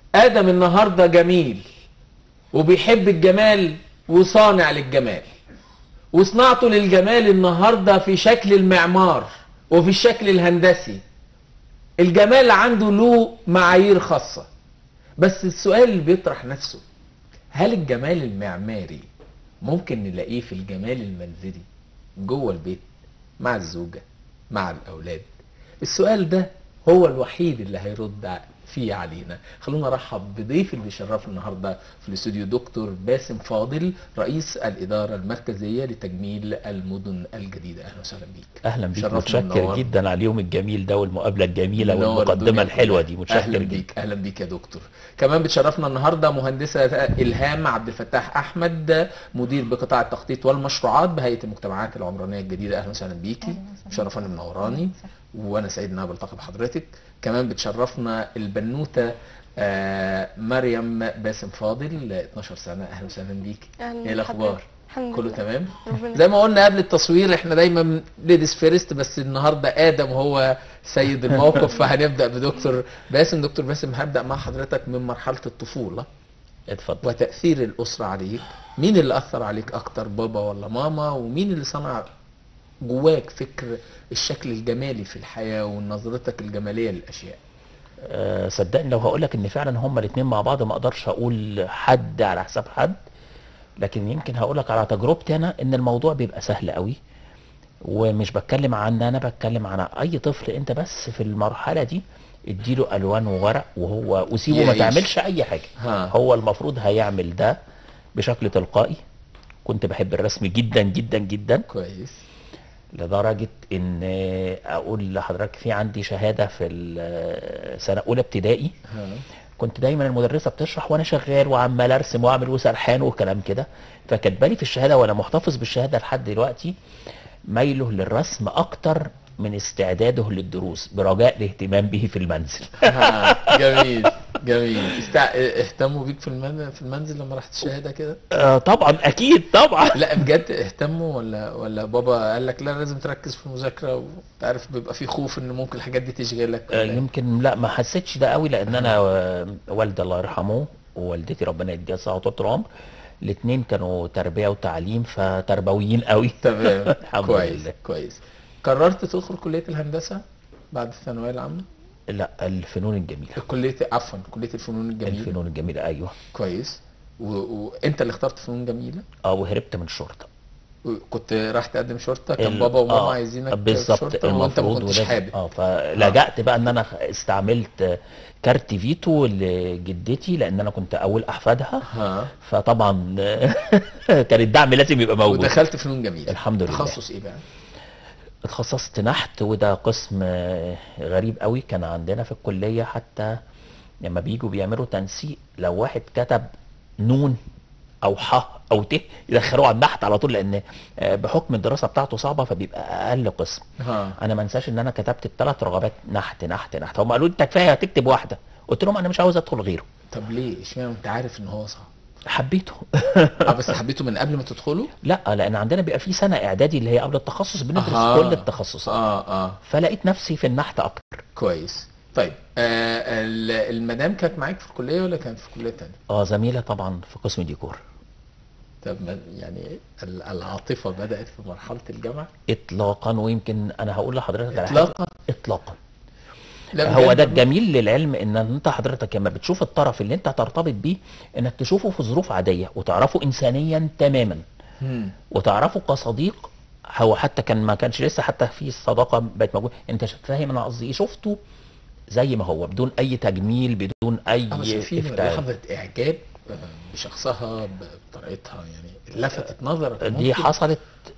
ادم النهارده جميل وبيحب الجمال وصانع للجمال وصناعته للجمال النهارده في شكل المعمار وفي الشكل الهندسي الجمال عنده له معايير خاصة بس السؤال اللي بيطرح نفسه هل الجمال المعماري ممكن نلاقيه في الجمال المنزلي جوه البيت مع الزوجة مع الأولاد السؤال ده هو الوحيد اللي هيرد فيه علينا خلونا نرحب بضيف اللي شرف النهارده في الاستوديو دكتور باسم فاضل رئيس الإدارة المركزية لتجميل المدن الجديدة أهلا وسهلا بيك اهلا بيك شرفنا متشكر ومنورنا. جدا على اليوم الجميل ده والمقابله الجميله منور والمقدمه الدنيا الحلوه كلها. دي متشكر اهلا جدا بيك اهلا بيك يا دكتور كمان بتشرفنا النهارده مهندسه الهام عبد الفتاح احمد مدير بقطاع التخطيط والمشروعات بهيئه المجتمعات العمرانيه الجديده اهلا وسهلا بيكي أهلاً وسهلاً. مشرفاني منوراني وانا سعيد ان انا بلتقي بحضرتك كمان بتشرفنا البنوته آه، مريم باسم فاضل 12 سنه اهلا وسهلا بيكي أهلاً ايه الاخبار بحضرتك. الحمد كله لله. تمام ربنا زي ما قلنا قبل التصوير احنا دايما ليديز فيرست بس النهارده ادم هو سيد الموقف فهنبدا بدكتور باسم دكتور باسم هبدا مع حضرتك من مرحله الطفوله اتفضل وتاثير الاسره عليك مين اللي اثر عليك اكتر بابا ولا ماما ومين اللي صنع جواك فكر الشكل الجمالي في الحياه ونظرتك الجماليه للاشياء أه صدقني لو هقول لك ان فعلا هما الاثنين مع بعض ما اقدرش اقول حد على حساب حد لكن يمكن هقول لك على تجربتي انا ان الموضوع بيبقى سهل قوي ومش بتكلم عن انا بتكلم عن اي طفل انت بس في المرحله دي اديله الوان وورق وهو وسيبه ما يعيش. تعملش اي حاجه ها. هو المفروض هيعمل ده بشكل تلقائي كنت بحب الرسم جدا جدا جدا كويس لدرجة ان اقول لحضرتك في عندي شهادة في ال- سنة اولى ابتدائي ها كنت دايما المدرسة بتشرح وانا شغال وعمال ارسم واعمل وسرحان وكلام كده فكاتبالي في الشهادة وانا محتفظ بالشهادة لحد دلوقتي ميله للرسم اكتر من استعداده للدروس برجاء الاهتمام به في المنزل ها، جميل جميل استع... اهتموا بيك في المنزل في المنزل لما رحت الشهاده كده آه طبعا اكيد طبعا لا بجد اهتموا ولا ولا بابا قال لك لا لازم تركز في المذاكره وتعرف بيبقى في خوف ان ممكن الحاجات دي تشغلك آه، ولا إيه؟ يمكن لا ما حسيتش ده قوي لان انا آه، والدي الله يرحمه ووالدتي ربنا يديها الصحه وطول العمر الاثنين كانوا تربيه وتعليم فتربويين قوي تمام الحمد كويس لله. كويس قررت تدخل كليه الهندسه بعد الثانويه العامه لا الفنون الجميله كليه عفوا كليه الفنون الجميله الفنون الجميله ايوه كويس وانت و... وأنت اللي اخترت فنون جميله اه وهربت من الشرطه كنت راح تقدم شرطه كان ال- بابا وماما آه، عايزينك بالظبط شرطه وانت ما المفروض كنتش ولازم- حابب اه فلجأت بقى ان انا استعملت كارت فيتو لجدتي لان انا كنت اول احفادها ها فطبعا كان الدعم لازم يبقى موجود ودخلت فنون جميله الحمد لله. تخصص ايه بقى؟ اتخصصت نحت وده قسم آه، غريب قوي كان عندنا في الكلية حتى لما بيجوا بيعملوا تنسيق لو واحد كتب نون او ح او ت يدخلوه على النحت على طول لان آه، بحكم الدراسة بتاعته صعبة فبيبقى اقل قسم ها انا ما انساش ان انا كتبت الثلاث رغبات نحت نحت نحت هم قالوا لي انت كفايه هتكتب واحده قلت لهم انا مش عاوز ادخل غيره طب ليه؟ اشمعنى انت عارف ان هو صعب؟ حبيته اه بس حبيته من قبل ما تدخله؟ لا لان عندنا بيبقى في سنه اعدادي اللي هي قبل التخصص بندرس أها. كل التخصصات اه اه فلقيت نفسي في النحت اكتر كويس طيب آه ال- المدام كانت معاك في الكليه ولا كانت في كليه تانية؟ اه زميله طبعا في قسم ديكور طب ما- يعني ال- العاطفه بدات في مرحله الجامعه؟ اطلاقا ويمكن انا هقول لحضرتك على حاجة. اطلاقا اطلاقا لا هو بجد ده والله؟ الجميل للعلم ان انت حضرتك لما بتشوف الطرف اللي انت هترتبط بيه انك تشوفه في ظروف عاديه وتعرفه انسانيا تماما مم. وتعرفه كصديق هو حتى كان ما كانش لسه حتى في الصداقه بقت موجوده انت فاهم انا قصدي ايه شفته زي ما هو بدون اي تجميل بدون اي اه بس في افتعال لحظه اعجاب آه، بشخصها بطريقتها يعني لفتت نظرك دي ممكن؟ حصلت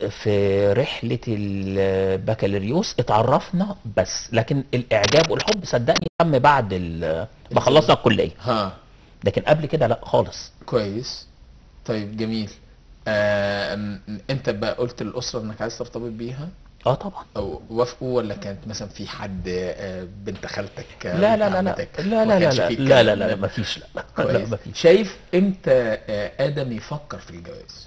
في رحلة البكالوريوس اتعرفنا بس لكن الإعجاب والحب صدقني تم بعد ال- ما خلصنا الكلية ها لكن قبل كده لا خالص كويس طيب جميل آه م- انت بقى قلت للاسره انك عايز ترتبط بيها اه طبعا او وافقوا ولا كانت مثلا في حد آه، بنت خالتك آه، لا لا بنت لا لا عمتك؟ لا ما لا لا كانش لا في لا لا الكلام لا ده؟ لا مفيش لا لا كويس مفيش شايف امتى آه، ادم يفكر في الجواز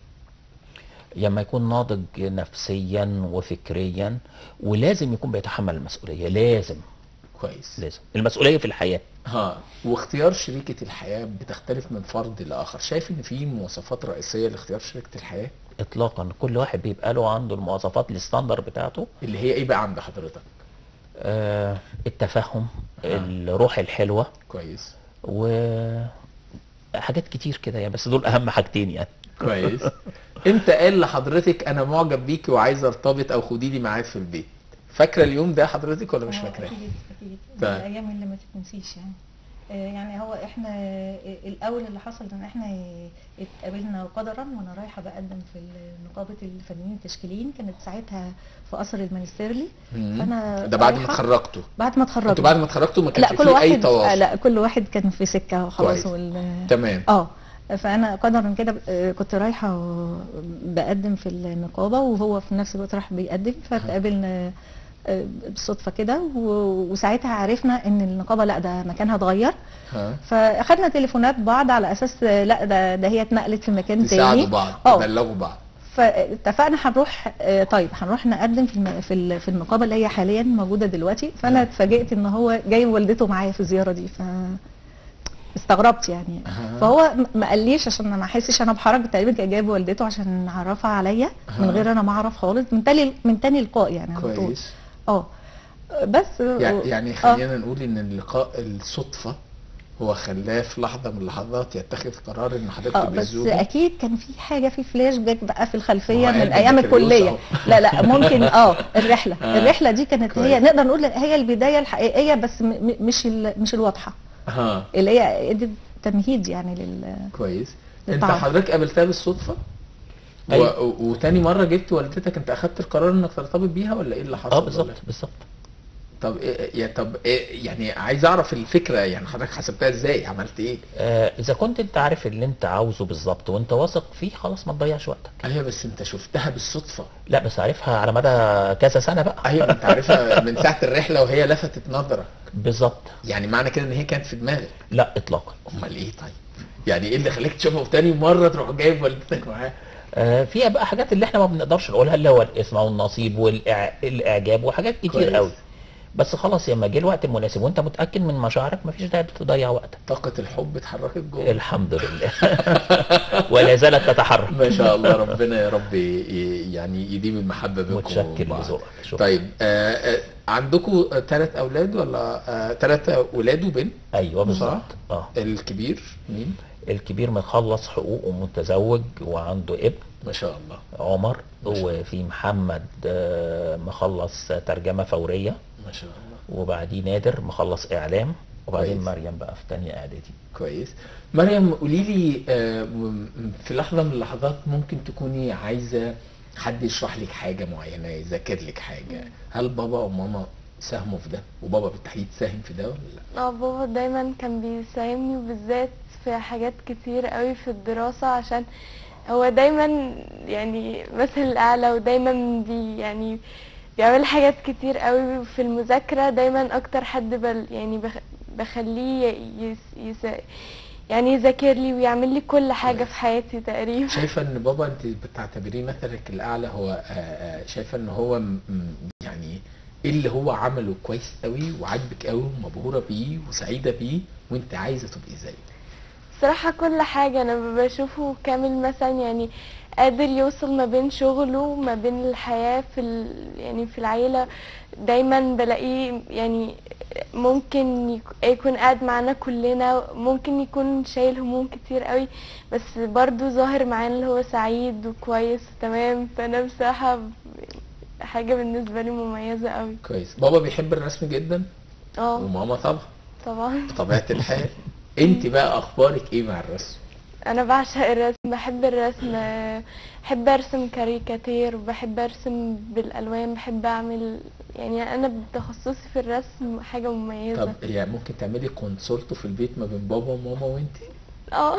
لما يكون ناضج نفسيا وفكريا ولازم يكون بيتحمل المسؤولية لازم كويس لازم المسؤوليه في الحياه ها واختيار شريكة الحياة بتختلف من فرد لآخر شايف ان في مواصفات رئيسية لاختيار شريكة الحياة اطلاقا كل واحد بيبقى له عنده المواصفات الستاندر بتاعته اللي هي ايه بقى عند حضرتك آه التفهم آه. الروح الحلوه كويس و حاجات كتير كده يعني بس دول اهم حاجتين يعني كويس امتى قال لحضرتك انا معجب بيكي وعايز ارتبط او خدي لي ميعاد في البيت فاكره اليوم ده حضرتك ولا مش آه، فاكراه اكيد اكيد من طيب. الايام اللي ما تتنسيش يعني آه، يعني هو احنا آه، الاول اللي حصل ان احنا اتقابلنا قدرا وانا رايحه بقدم في نقابه الفنانين التشكيليين كانت ساعتها في قصر المنستيرلي مم. فانا ده بعد ما رايحة- اتخرجتوا بعد ما اتخرجنا انتوا بعد ما اتخرجتوا ما لا كانش كل في اي واحد آه، تواصل لا كل واحد كان في سكه كويس. وخلاص وال... تمام اه فانا قدرا كده آه، كنت رايحه بقدم في النقابه وهو في نفس الوقت راح بيقدم فاتقابلنا آه، بالصدفه كده و- وساعتها عرفنا ان النقابه لا ده مكانها اتغير ها فاخدنا تليفونات بعض على اساس آه، لا ده ده هي اتنقلت في مكان تساعدوا تاني بعض اه. تبلغوا بعض فاتفقنا هنروح آه، طيب هنروح نقدم في الم- في ال- في النقابه اللي هي حاليا موجوده دلوقتي فانا اتفاجئت ان هو جاي والدته معايا في الزياره دي ف استغربت يعني أها. فهو م- ما قاليش عشان ما احسش انا بحرج تقريبا كان جايب والدته عشان نعرفها عليا من أها. غير انا ما اعرف خالص من تاني من تاني لقاء يعني على طول كويس اه بس يعني يعني آه. خلينا نقول ان اللقاء الصدفه هو خلاه في لحظه من اللحظات يتخذ قرار ان حضرتك اه تبقي بس زوجة اكيد كان في حاجه في فلاش باك بقى في الخلفيه ما هو من قال ايام بكالوريوس الكليه أهو. لا لا ممكن اه الرحله آه. الرحله دي كانت هي كويس. نقدر نقول هي البدايه الحقيقيه بس م- م- مش ال- مش الواضحه ها اللي هي ادت تمهيد يعني لل كويس انت للتعارف. حضرتك قابلتها بالصدفه و... أيوة. و... وتاني مره جبت والدتك انت اخدت القرار انك ترتبط بيها ولا ايه اللي حصل اه ولا؟ بالظبط بالظبط طب إيه يا طب إيه يعني عايز اعرف الفكره يعني حضرتك حسبتها ازاي عملت ايه آه اذا كنت انت عارف اللي انت عاوزه بالظبط وانت واثق فيه خلاص ما تضيعش وقتك ايوه بس انت شفتها بالصدفه لا بس عارفها على مدى كذا سنه بقى ايوه انت عارفها من ساعه الرحله وهي لفتت نظرك بالظبط يعني معنى كده ان هي كانت في دماغك لا اطلاقا امال ايه طيب يعني ايه اللي خليك تشوفها تاني مره تروح جايب والدتك معاها آه فيها بقى حاجات اللي احنا ما بنقدرش نقولها اللي هو الاسم والنصيب والاعجاب وحاجات كتير كويس. قوي بس خلاص لما جه الوقت المناسب وانت متاكد من مشاعرك مفيش داعي تضيع وقتك طاقه الحب اتحركت جوه الحمد لله ولا زالت تتحرك ما شاء الله ربنا يا رب ي- ي- يعني يديم المحبه بينكم متشكر وبين بعض. لذوقك شكرا طيب آه آه عندكم ثلاث اولاد ولا آه ثلاث ولاد وبنت ايوه صح؟ بالظبط اه الكبير مين الكبير مخلص حقوق ومتزوج وعنده ابن ما شاء الله عمر ما شاء الله. وفي محمد آه، مخلص ترجمة فورية ما شاء الله وبعديه نادر مخلص إعلام وبعدين كويس. مريم بقى في تانية إعدادي كويس مريم قولي لي آه، م- في لحظه من اللحظات ممكن تكوني عايزه حد يشرح لك حاجه معينه يذاكر لك حاجه هل بابا وماما ساهموا في ده وبابا بالتحديد ساهم في ده ولا لا اه بابا دايما كان بيساعدني وبالذات في حاجات كتير قوي في الدراسة عشان هو دايما يعني مثل الأعلى ودايما بي يعني بيعمل حاجات كتير قوي في المذاكرة دايما أكتر حد بل يعني بخ بخليه يس يس يعني يذاكر لي ويعمل لي كل حاجة كويس. في حياتي تقريبا شايفه ان بابا انت بتعتبريه مثلك الاعلى هو آه، آه، شايفه ان هو م- م- يعني ايه اللي هو عمله كويس قوي وعاجبك قوي ومبهوره بيه وسعيده بيه وانت عايزه تبقي زيه صراحة كل حاجة أنا بشوفه كامل مثلا يعني قادر يوصل ما بين شغله وما بين الحياة في ال... يعني في العيلة دايما بلاقيه يعني ممكن يك- يكون قاعد معانا كلنا ممكن يكون شايل هموم كتير قوي بس برضو ظاهر معانا اللي هو سعيد وكويس وتمام فأنا بصراحة حاجة بالنسبة لي مميزة قوي كويس بابا بيحب الرسم جدا اه وماما طبعا طبعا بطبيعه الحال انت بقى اخبارك ايه مع الرسم انا بعشق الرسم بحب الرسم بحب ارسم كاريكاتير وبحب ارسم بالالوان بحب اعمل يعني انا بتخصصي في الرسم حاجه مميزه طب يعني ممكن تعملي كونسولت في البيت ما بين بابا وماما وانت اه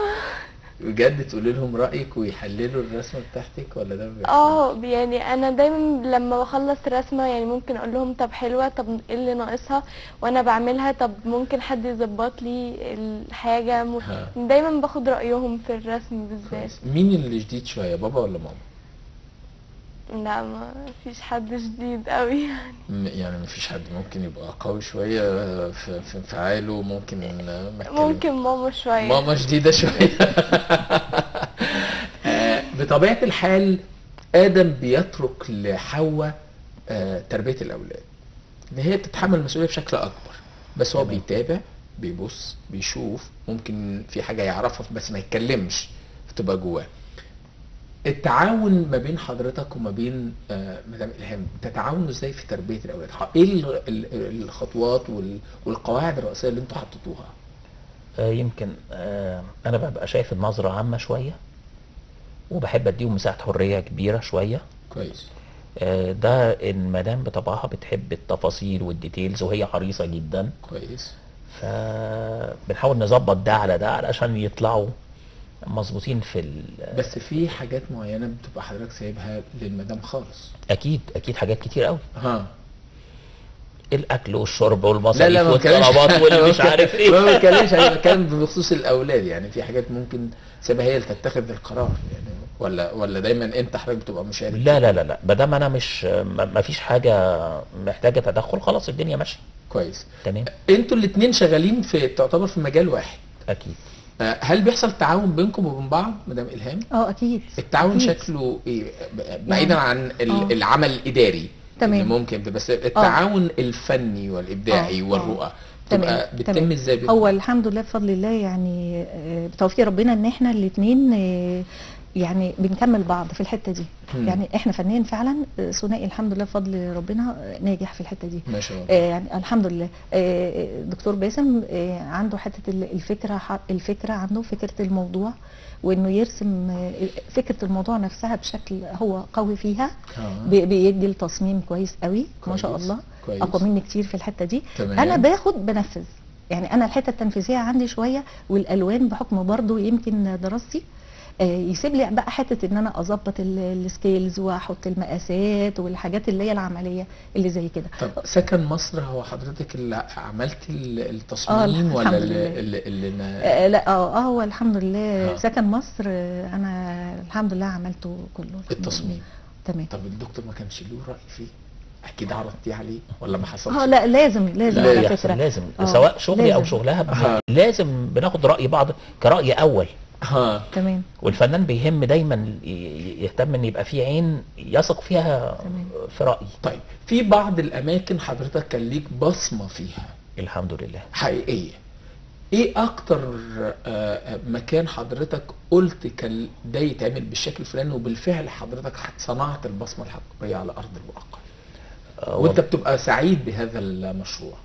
بجد تقولي لهم رايك ويحللوا الرسمه بتاعتك ولا ده ما بيحصلش؟ اه يعني انا دايما لما بخلص رسمه يعني ممكن اقول لهم طب حلوه طب ايه اللي ناقصها وانا بعملها طب ممكن حد يظبط لي الحاجه م- ها. دايما باخد رايهم في الرسم بالذات كويس مين اللي جديد شويه بابا ولا ماما لا ما فيش حد شديد قوي يعني م- يعني مفيش حد ممكن يبقى قوي شوية في في انفعاله ممكن ما يتكلم- ممكن ماما شوية ماما شديدة شوية آه، بطبيعة الحال آدم بيترك لحواء آه، تربية الأولاد إن هي بتتحمل المسؤولية بشكل أكبر بس هو تمام. بيتابع بيبص بيشوف ممكن في حاجة يعرفها بس ما يتكلمش فتبقى جواه التعاون ما بين حضرتك وما بين آه، مدام إلهام تتعاونوا ازاي في تربية الأولاد؟ ايه ال- ال- الخطوات وال- والقواعد الرئيسية اللي انتوا حطيتوها؟ آه، يمكن آه، انا ببقى شايف النظرة عامة شوية وبحب اديهم مساحة حرية كبيرة شوية كويس آه، ده المدام بطبعها بتحب التفاصيل والديتيلز وهي حريصة جدا كويس فبنحاول نظبط ده على ده علشان يطلعوا مظبوطين في ال... بس في حاجات معينة بتبقى حضرتك سايبها للمدام خالص اكيد اكيد حاجات كتير قوي ها الاكل والشرب لا والمصاريف لا ما بتكلمش والطلبات واللي مش عارف ايه ما بتكلمش انا بتكلم بخصوص الاولاد يعني في حاجات ممكن سيبها هي اللي تتخذ القرار يعني ولا ولا دايما انت حضرتك بتبقى مشارك لا لا لا لا ما دام انا مش ما ما فيش حاجه محتاجه تدخل خلاص الدنيا ماشيه كويس تمام انتوا الاثنين شغالين في تعتبر في مجال واحد اكيد آه، هل بيحصل تعاون بينكم وبين بعض مدام الهام اه اكيد التعاون أكيد. شكله ايه بعيدا عن ال- آه. العمل الاداري تمام. اللي ممكن بس التعاون الفني والابداعي آه. والرؤى تمام. تبقى بتتم تمام. ازاي بينكم؟ هو الحمد لله بفضل الله يعني آه، بتوفيق ربنا ان احنا الاثنين يعني بنكمل بعض في الحته دي مم. يعني احنا فنيا فعلا آه، ثنائي الحمد لله بفضل ربنا آه، ناجح في الحته دي ما شاء الله آه، يعني الحمد لله آه، دكتور باسم آه، عنده حته ال- الفكره ح- الفكره عنده فكره الموضوع وانه يرسم آه، فكره الموضوع نفسها بشكل هو قوي فيها آه. بي- بيدي التصميم كويس قوي ما شاء كويس. الله كويس. اقوى مني كتير في الحته دي تمام. انا باخد بنفذ يعني انا الحته التنفيذيه عندي شويه والالوان بحكم برضو يمكن دراستي آه، يسيب لي بقى حته ان انا اظبط ال- السكيلز واحط المقاسات والحاجات اللي هي العمليه اللي زي كده طب سكن مصر هو حضرتك اللي عملت ال- التصميم آه، ولا الحمد اللي, لله. اللي, اللي نا- آه لا اه آه، هو الحمد لله آه. سكن مصر آه، انا الحمد لله عملته كله الحمد التصميم لله. تمام طب الدكتور ما كانش له رأي فيه اكيد عرضتيه عليه ولا ما حصلش اه لا لازم لازم لا على يحصل فكره لازم آه، سواء شغلي او لازم. شغلها آه. لازم بناخد راي بعض كراي اول ها تمام والفنان بيهم دايما ي- ي- يهتم ان يبقى في عين يثق فيها تمام. في رايي طيب في بعض الاماكن حضرتك كان ليك بصمة فيها الحمد لله حقيقية ايه اكتر آه، مكان حضرتك قلت كان ده يتعمل بالشكل الفلاني وبالفعل حضرتك صنعت البصمة الحقيقية على ارض الواقع آه، وانت بتبقى سعيد بهذا المشروع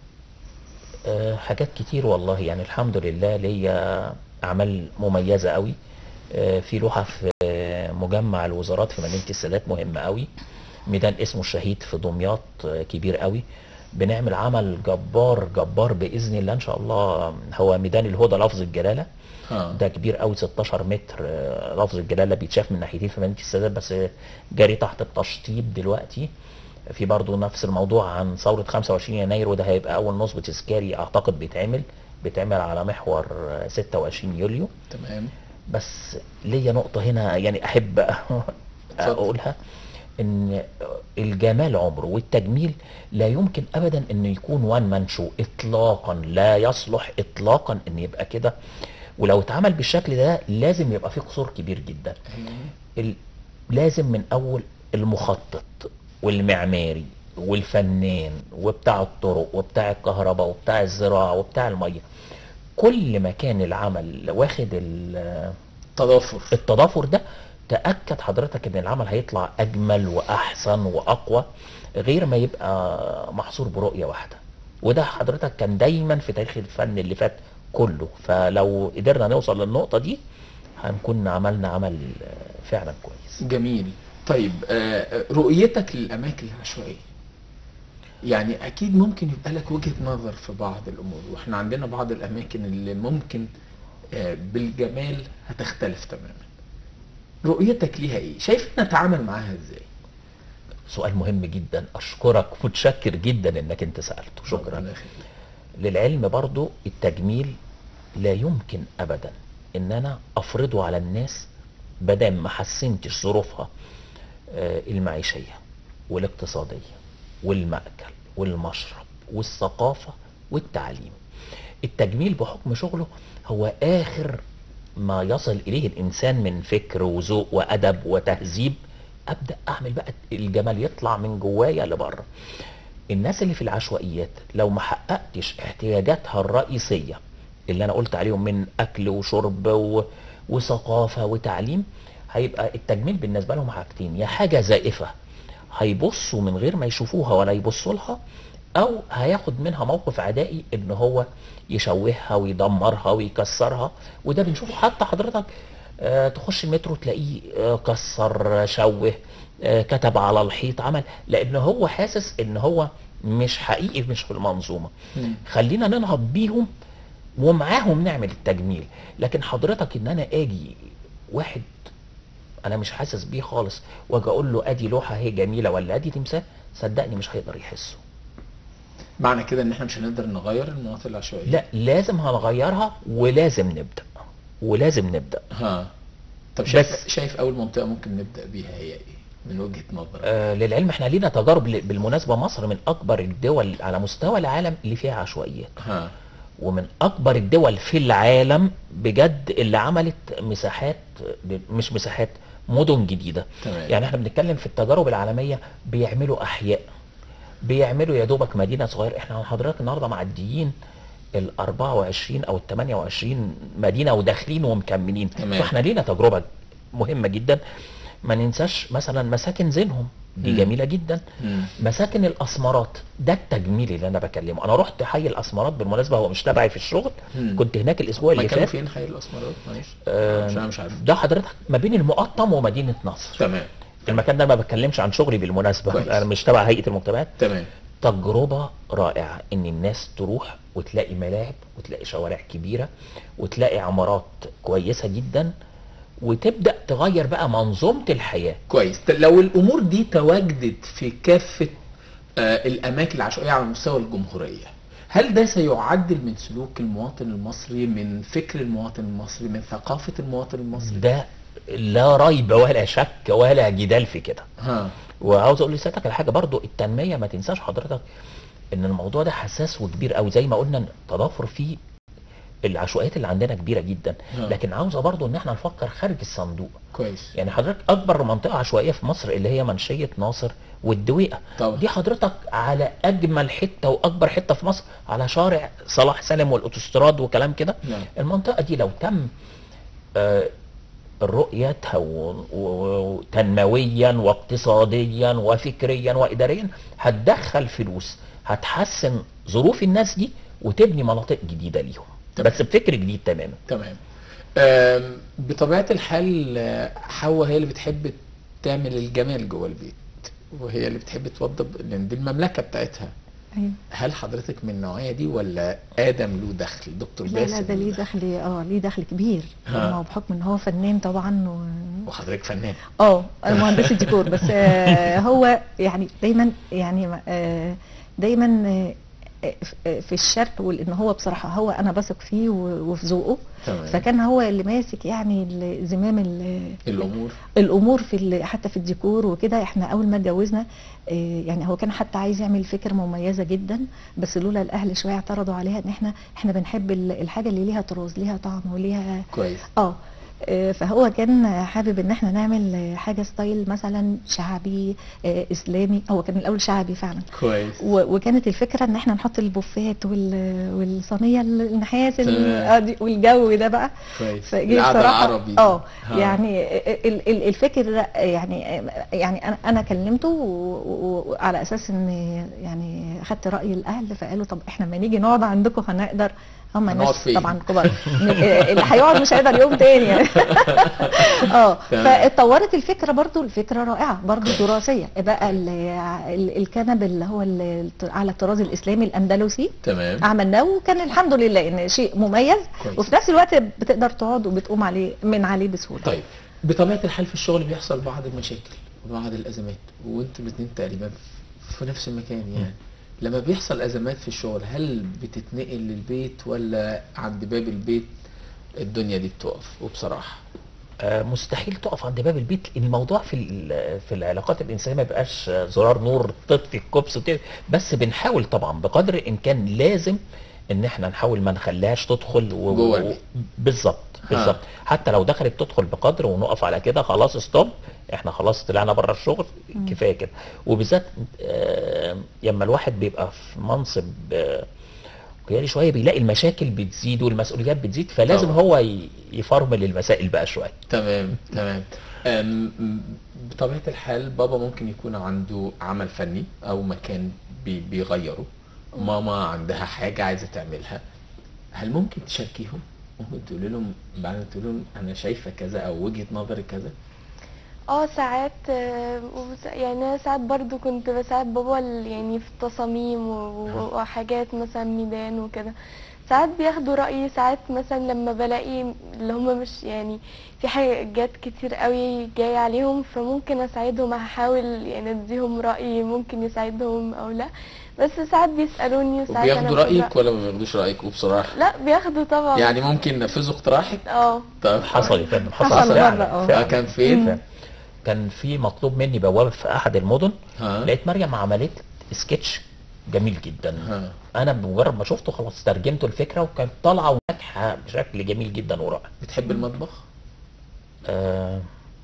آه، حاجات كتير والله يعني الحمد لله ليا اعمال مميزه قوي آه، في لوحه في آه، مجمع الوزارات في مدينه السادات مهمه قوي ميدان اسمه الشهيد في دمياط آه، كبير قوي بنعمل عمل جبار جبار باذن الله ان شاء الله هو ميدان الهدى لفظ الجلاله ها ده كبير قوي 16 متر آه، لفظ الجلاله بيتشاف من ناحيتين في مدينه السادات بس جاري تحت التشطيب دلوقتي في برضه نفس الموضوع عن ثوره 25 يناير وده هيبقى اول نصب تذكاري اعتقد بيتعمل بيتعمل على محور آه، 26 يوليو تمام بس ليا نقطه هنا يعني احب اقولها ان الجمال عمره والتجميل لا يمكن ابدا انه يكون وان مان شو اطلاقا لا يصلح اطلاقا ان يبقى كده ولو اتعمل بالشكل ده لازم يبقى فيه قصور كبير جدا ال- لازم من اول المخطط والمعماري والفنان وبتاع الطرق وبتاع الكهرباء وبتاع الزراعه وبتاع الميه كل ما كان العمل واخد ال- تضافر التضافر ده تأكد حضرتك ان العمل هيطلع اجمل واحسن واقوى غير ما يبقى محصور برؤية واحدة وده حضرتك كان دايما في تاريخ الفن اللي فات كله فلو قدرنا نوصل للنقطة دي هنكون عملنا عمل آه، فعلا كويس جميل طيب آه، رؤيتك للاماكن العشوائيه يعني اكيد ممكن يبقى لك وجهة نظر في بعض الامور واحنا عندنا بعض الاماكن اللي ممكن آه، بالجمال هتختلف تماما رؤيتك ليها ايه شايف نتعامل معاها ازاي سؤال مهم جدا اشكرك متشكر جدا انك انت سألته شكرا ربنا يخليك. للعلم برضو التجميل لا يمكن ابدا ان انا افرضه على الناس بدل ما حسنتش ظروفها آه، المعيشية والاقتصادية والمأكل والمشرب والثقافة والتعليم التجميل بحكم شغله هو آخر ما يصل إليه الإنسان من فكر وذوق وأدب وتهذيب أبدأ أعمل بقى الجمال يطلع من جوايا لبره الناس اللي في العشوائيات لو ما حققتش احتياجاتها الرئيسية اللي أنا قلت عليهم من أكل وشرب و... وثقافة وتعليم هيبقى التجميل بالنسبة لهم حاجتين يا حاجة زائفة هيبصوا من غير ما يشوفوها ولا يبصوا لها او هياخد منها موقف عدائي ان هو يشوهها ويدمرها ويكسرها وده بنشوفه حتى حضرتك آه، تخش المترو تلاقيه آه، كسر شوه آه، كتب على الحيط عمل لان هو حاسس ان هو مش حقيقي مش في المنظومه مم. خلينا ننهض بيهم ومعاهم نعمل التجميل لكن حضرتك ان انا اجي واحد انا مش حاسس بيه خالص واجي اقول له ادي لوحه هي جميله ولا ادي تمثال صدقني مش هيقدر يحسه معنى كده ان احنا مش هنقدر نغير المناطق العشوائيه لا لازم هنغيرها ولازم نبدا ولازم نبدا ها طب شايف بس- شايف اول منطقه ممكن نبدا بيها هي ايه من وجهه نظرك آه للعلم احنا لينا تجارب ل- بالمناسبه مصر من اكبر الدول على مستوى العالم اللي فيها عشوائيات ها ومن اكبر الدول في العالم بجد اللي عملت مساحات مش مساحات مدن جديده تمام يعني احنا بنتكلم في التجارب العالميه بيعملوا احياء بيعملوا يا دوبك مدينه صغيره احنا حضرتك النهارده معديين ال 24 او ال 28 مدينه وداخلين ومكملين تمام. فاحنا لينا تجربه مهمه جدا ما ننساش مثلا مساكن زينهم دي مم. جميله جدا مم. مساكن الاسمرات ده التجميل اللي انا بكلمه انا رحت حي الاسمرات بالمناسبه هو مش تبعي في الشغل مم. كنت هناك الاسبوع اللي مكانه فات فين حي الاسمرات معلش آه، عشان انا مش عارف ده حضرتك ما بين المقطم ومدينه نصر تمام المكان ده ما بتكلمش عن شغلي بالمناسبه كويس. انا مش تبع هيئه المجتمعات تمام تجربه رائعه ان الناس تروح وتلاقي ملاعب وتلاقي شوارع كبيره وتلاقي عمارات كويسه جدا وتبدا تغير بقى منظومه الحياه كويس ت- لو الامور دي تواجدت في كافه آه الاماكن العشوائيه على مستوى الجمهوريه هل ده سيعدل من سلوك المواطن المصري من فكر المواطن المصري من ثقافه المواطن المصري ده لا ريب ولا شك ولا جدال في كده ها وعاوز اقول لسيادتك على حاجه برضو التنميه ما تنساش حضرتك ان الموضوع ده حساس وكبير قوي زي ما قلنا التضافر فيه العشوائيات اللي عندنا كبيره جدا آه. لكن عاوزه برضو ان احنا نفكر خارج الصندوق كويس يعني حضرتك اكبر منطقه عشوائيه في مصر اللي هي منشيه ناصر والدويقه طبعا دي حضرتك على اجمل حته واكبر حته في مصر على شارع صلاح سالم والاوتوستراد وكلام كده نعم المنطقه دي لو تم آه، رؤيتها و- و- وتنمويا واقتصاديا وفكريا واداريا هتدخل فلوس هتحسن ظروف الناس دي وتبني مناطق جديده ليهم تمام. بس بفكر جديد تماما تمام آم، بطبيعه الحال آه، حواء هي اللي بتحب تعمل الجمال جوه البيت وهي اللي بتحب توضب لان دي المملكه بتاعتها ايوه هل حضرتك من النوعيه دي ولا ادم له دخل دكتور لا باسم لا ده ليه دخل اه ليه دخل كبير ها. ما هو بحكم ان هو فنان طبعا و... وحضرتك فنان اه انا مهندسه ديكور بس آه هو يعني دايما يعني آه دايما آه في- في الشرق وان هو بصراحه هو انا بثق فيه و- وفي ذوقه تمام فكان هو اللي ماسك يعني ال- زمام ال- الامور الامور في ال- حتى في الديكور وكده احنا اول ما اتجوزنا آه، يعني هو كان حتى عايز يعمل فكره مميزه جدا بس لولا الاهل شويه اعترضوا عليها ان احنا احنا بنحب ال- الحاجه اللي ليها طراز ليها طعم وليها كويس اه آه، فهو كان حابب ان احنا نعمل آه، حاجه ستايل مثلا شعبي آه، اسلامي هو كان الاول شعبي فعلا كويس و- وكانت الفكره ان احنا نحط البوفات وال- والصينيه النحاس ال- تمام. آه، دي- والجو ده بقى كويس فجه القعده بصراحة- العربي اه ها. يعني ال- ال- الفكر ده يعني يعني انا انا كلمته و- و- وعلى اساس ان يعني خدت راي الاهل فقالوا طب احنا لما نيجي نقعد عندكم هنقدر هم هنقعد ناس فين؟ طبعا كبار اللي هيقعد مش هيقدر يوم تاني يعني اه تمام. فاتطورت الفكره برضو الفكره رائعه برضو دراسيه بقى ال- ال- الكنب اللي هو ال- على الطراز الاسلامي الاندلسي تمام عملناه وكان الحمد لله ان شيء مميز كويس. وفي نفس الوقت بتقدر تقعد وبتقوم عليه من عليه بسهوله طيب بطبيعه الحال في الشغل بيحصل بعض المشاكل وبعض الازمات وانتوا الاثنين تقريبا في نفس المكان يعني لما بيحصل ازمات في الشغل هل بتتنقل للبيت ولا عند باب البيت الدنيا دي بتقف وبصراحه آه، مستحيل تقف عند باب البيت لان الموضوع في ال- في العلاقات الانسانيه ما بيبقاش آه، زرار نور تطفي الكوبس وكده بس بنحاول طبعا بقدر الامكان لازم ان احنا نحاول ما نخليهاش تدخل و... جوه و... البيت. بالظبط بالظبط حتى لو دخلت تدخل بقدر ونقف على كده خلاص ستوب احنا خلاص طلعنا بره الشغل كفايه كده وبالذات آه، لما الواحد بيبقى في منصب آه، قيادي شويه بيلاقي المشاكل بتزيد والمسؤوليات بتزيد فلازم طبعا. هو ي- يفرمل المسائل بقى شويه تمام تمام أم، م- بطبيعة الحال بابا ممكن يكون عنده عمل فني أو مكان بي- بيغيره ماما عندها حاجة عايزة تعملها هل ممكن تشاركيهم؟ ممكن تقول لهم بعد تقول لهم أنا شايفة كذا أو وجهة نظري كذا؟ اه ساعات آه، وس- يعني انا ساعات برضو كنت بساعد بابا ال- يعني في التصاميم و- وحاجات مثلا ميدان وكده ساعات بياخدوا رأيي ساعات مثلا لما بلاقي اللي هم مش يعني في حاجات كتير قوي جاية عليهم فممكن اساعدهم هحاول يعني اديهم رأيي ممكن يساعدهم او لا بس ساعات بيسألوني وساعات انا وبياخدوا باخد رأيك ولا ما بياخدوش رأيك وبصراحة؟ لا بياخدوا طبعا يعني ممكن ينفذوا اقتراحك؟ اه طب حصل يا فندم حصل, حصل فعلا مرة، اه. فعلا. آه، كان فين؟ فعلا. كان في مطلوب مني بوابه في احد المدن ها؟ لقيت مريم عملت سكتش جميل جدا ها انا بمجرد ما شفته خلاص ترجمته الفكره وكانت طالعه وناجحه بشكل جميل جدا ورائع بتحب المطبخ؟ آه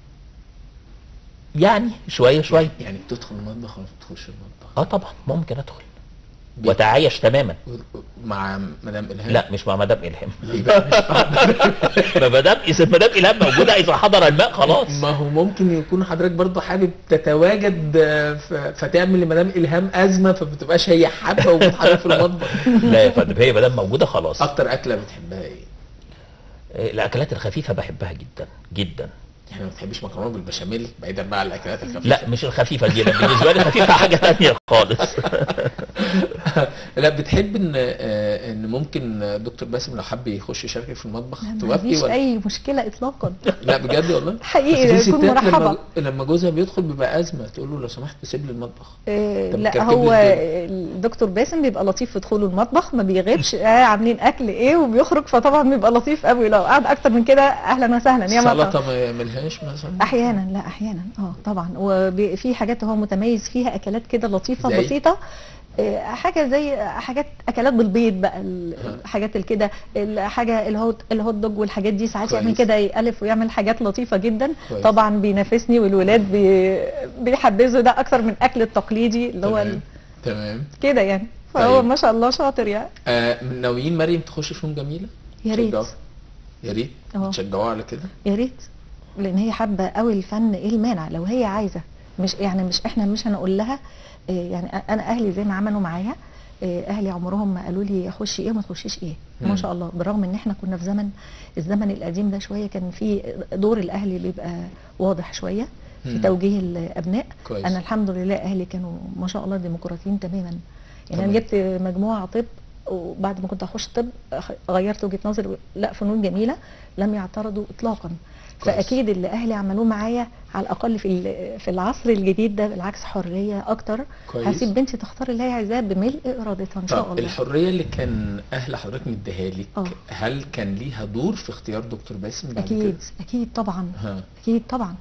يعني شويه شويه يعني بتدخل المطبخ ولا ما بتدخلش المطبخ؟ اه طبعا ممكن ادخل بي- وتعايش تماما مع مدام إلهام؟ لا مش مع مدام الهام ليه بقى مش مع- ما مدام اذا مدام الهام موجوده اذا حضر الماء خلاص ما هو ممكن يكون حضرتك برضو حابب تتواجد آه، ف- فتعمل لمدام الهام ازمه فبتبقاش هي حابه وجود حضرتك في المطبخ لا يا فندم هي مدام موجوده خلاص اكتر اكله بتحبها ايه؟ آه، الاكلات الخفيفه بحبها جدا جدا يعني ما بتحبش مكرونه بالبشاميل بعيدا بقى عن الاكلات الخفيفه لا مش الخفيفه دي لا بالنسبه لي الخفيفه حاجه تانية خالص لا بتحب ان آه، ان ممكن دكتور باسم لو حب يخش يشاركك في المطبخ ما توافقي عنديش ولا اي مشكله اطلاقا لا بجد والله حقيقي بس في يكون ستات لما مرحبا لما جوزها بيدخل بيبقى ازمه تقول له لو سمحت سيب لي المطبخ إيه، طب لا كرتب هو لي الدنيا. الدكتور باسم بيبقى لطيف في دخوله المطبخ ما بيغيبش آه عاملين اكل ايه وبيخرج فطبعا بيبقى لطيف قوي لو قعد اكتر من كده اهلا وسهلا يا مرحبا سلطه ما يعملهاش مثلا احيانا لا احيانا اه طبعا وفي حاجات هو متميز فيها اكلات كده لطيفه زي؟ بسيطه آه، حاجه زي حاجات اكلات بالبيض بقى ال- ها. الحاجات الكده الحاجه الهوت الهوت دوج والحاجات دي ساعات يعمل كويس. كده يالف ويعمل حاجات لطيفه جدا كويس. طبعا بينافسني والولاد بي بيحبذوا ده اكتر من اكل التقليدي اللي هو ال- تمام تمام كده يعني فهو طيب. ما شاء الله شاطر يعني آه ناويين مريم تخش فنون جميله يا ريت تشجعوها؟ يا ريت اه. تشجعوها على كده يا ريت لان هي حابه قوي الفن ايه المانع لو هي عايزه مش يعني مش احنا مش هنقول لها إيه يعني انا اهلي زي ما عملوا معايا إيه اهلي عمرهم ما قالوا لي خشي ايه وما تخشيش ايه مم. ما شاء الله بالرغم ان احنا كنا في زمن الزمن القديم ده شويه كان في دور الاهلي بيبقى واضح شويه في مم. توجيه الابناء كويس انا الحمد لله اهلي كانوا ما شاء الله ديمقراطيين تماما يعني تمام. انا جبت مجموعه طب وبعد ما كنت اخش طب غيرت وجهه نظري لا فنون جميله لم يعترضوا اطلاقا كويس. فاكيد اللي اهلي عملوه معايا على الاقل في ال- في العصر الجديد ده بالعكس حريه اكتر كويس هسيب بنتي تختار اللي هي عايزاه بملء ارادتها ان شاء طب الله الحريه اللي كان اهل حضرتك مديها لك اه. هل كان ليها دور في اختيار دكتور باسم بعد اكيد كده؟ اكيد طبعا ها اكيد طبعا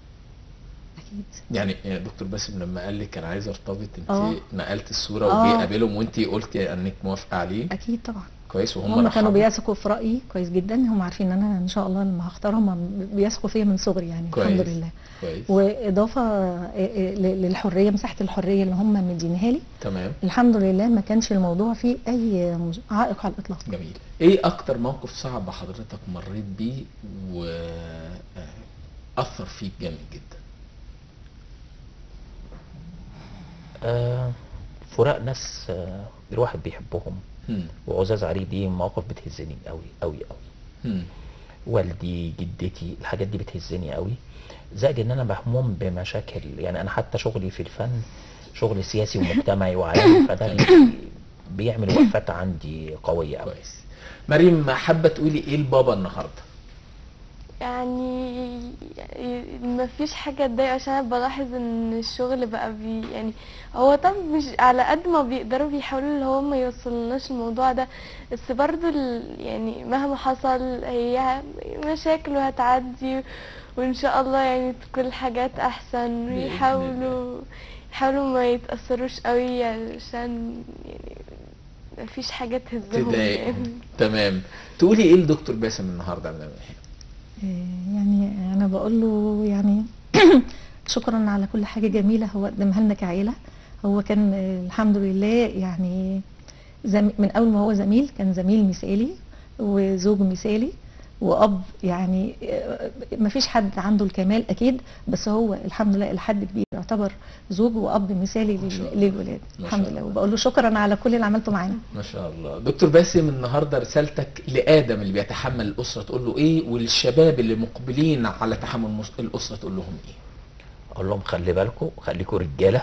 اكيد يعني يعني دكتور باسم لما قال لك انا عايز ارتبط انت اه. نقلت الصوره اه. وجي قابلهم وانت قلتي انك موافقه عليه اكيد طبعا كويس وهم هم كانوا رحبوا؟ بيثقوا في رايي كويس جدا هم عارفين ان انا ان شاء الله لما هختارهم بيثقوا فيا من صغري يعني كويس. الحمد لله كويس واضافه إيه إيه ل- للحريه مساحه الحريه اللي هم مدينها لي تمام الحمد لله ما كانش الموضوع فيه اي مز- عائق على الاطلاق جميل ايه اكتر موقف صعب حضرتك مريت بيه واثر فيك جامد جدا آه فراق ناس آه الواحد بيحبهم هم. وعزاز عليه دي مواقف بتهزني قوي قوي قوي هم. والدي جدتي الحاجات دي بتهزني قوي زائد ان انا مهموم بمشاكل يعني انا حتى شغلي في الفن شغل سياسي ومجتمعي وعالمي فده بي- بيعمل وقفات عندي قويه قوي كويس مريم حابه تقولي ايه لبابا النهارده يعني يعني ما فيش حاجة تضايق عشان انا بلاحظ ان الشغل بقى بي يعني هو طب مش على قد ما بيقدروا بيحاولوا اللي هو ما يوصلناش الموضوع ده بس برضو ال- يعني مهما حصل هي مشاكل وهتعدي وان شاء الله يعني تكون الحاجات احسن بإذن ويحاولوا يحاولوا ما يتأثروش قوي عشان يعني ما فيش حاجة تهزهم تضايقهم يعني. تمام تقولي ايه لدكتور باسم النهارده يا مدام يحيى؟ آه، يعني انا بقول له يعني شكرا على كل حاجه جميله هو قدمها لنا كعيله هو كان آه، الحمد لله يعني زم... من اول ما هو زميل كان زميل مثالي وزوج مثالي واب يعني ما فيش حد عنده الكمال اكيد بس هو الحمد لله لحد كبير يعتبر زوج واب مثالي ما شاء لل- الله. للولاد ما الحمد شاء لله الله. وبقول له شكرا على كل اللي عملته معانا ما شاء الله دكتور باسم النهارده رسالتك لادم اللي بيتحمل الاسره تقول له ايه والشباب اللي مقبلين على تحمل مس- الاسره تقول لهم ايه اقول لهم خلي بالكم خليكم رجاله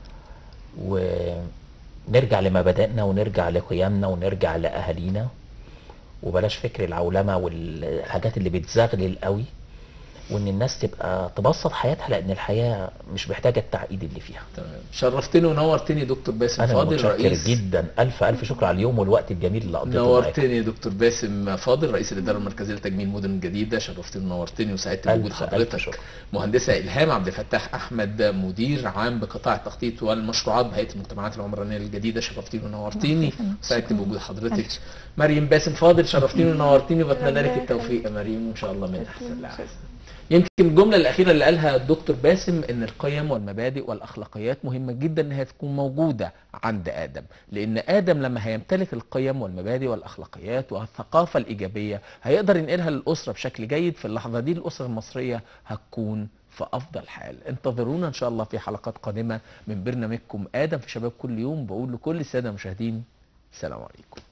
ونرجع لمبادئنا ونرجع لقيمنا ونرجع لاهالينا وبلاش فكر العولمه والحاجات اللي بتزغلل قوي وان الناس تبقى تبسط حياتها لان الحياه مش محتاجه التعقيد اللي فيها تمام شرفتني ونورتني دكتور باسم انا فاضل متشكر رئيس جدا الف الف شكر على اليوم والوقت الجميل اللي قضيته معاك نورتني يا دكتور باسم فاضل رئيس الاداره المركزيه لتجميل المدن الجديده شرفتني ونورتني وسعدت بوجود ألف ألف حضرتك شكر. مهندسه الهام عبد الفتاح احمد مدير عام بقطاع التخطيط والمشروعات بهيئه المجتمعات العمرانيه الجديده شرفتيني ونورتيني شكراً. سعدت بوجود حضرتك ألف مريم باسم فاضل شرفتيني ونورتيني وبتمنى لك ربنا التوفيق يا مريم وان شاء الله من احسن شكراً. لاحسن يمكن الجملة الأخيرة اللي قالها الدكتور باسم إن القيم والمبادئ والأخلاقيات مهمة جدا إنها تكون موجودة عند آدم، لأن آدم لما هيمتلك القيم والمبادئ والأخلاقيات والثقافة الإيجابية هيقدر ينقلها للأسرة بشكل جيد، في اللحظة دي الأسرة المصرية هتكون في أفضل حال، انتظرونا إن شاء الله في حلقات قادمة من برنامجكم آدم في شباب كل يوم، بقول لكل السادة المشاهدين سلام عليكم.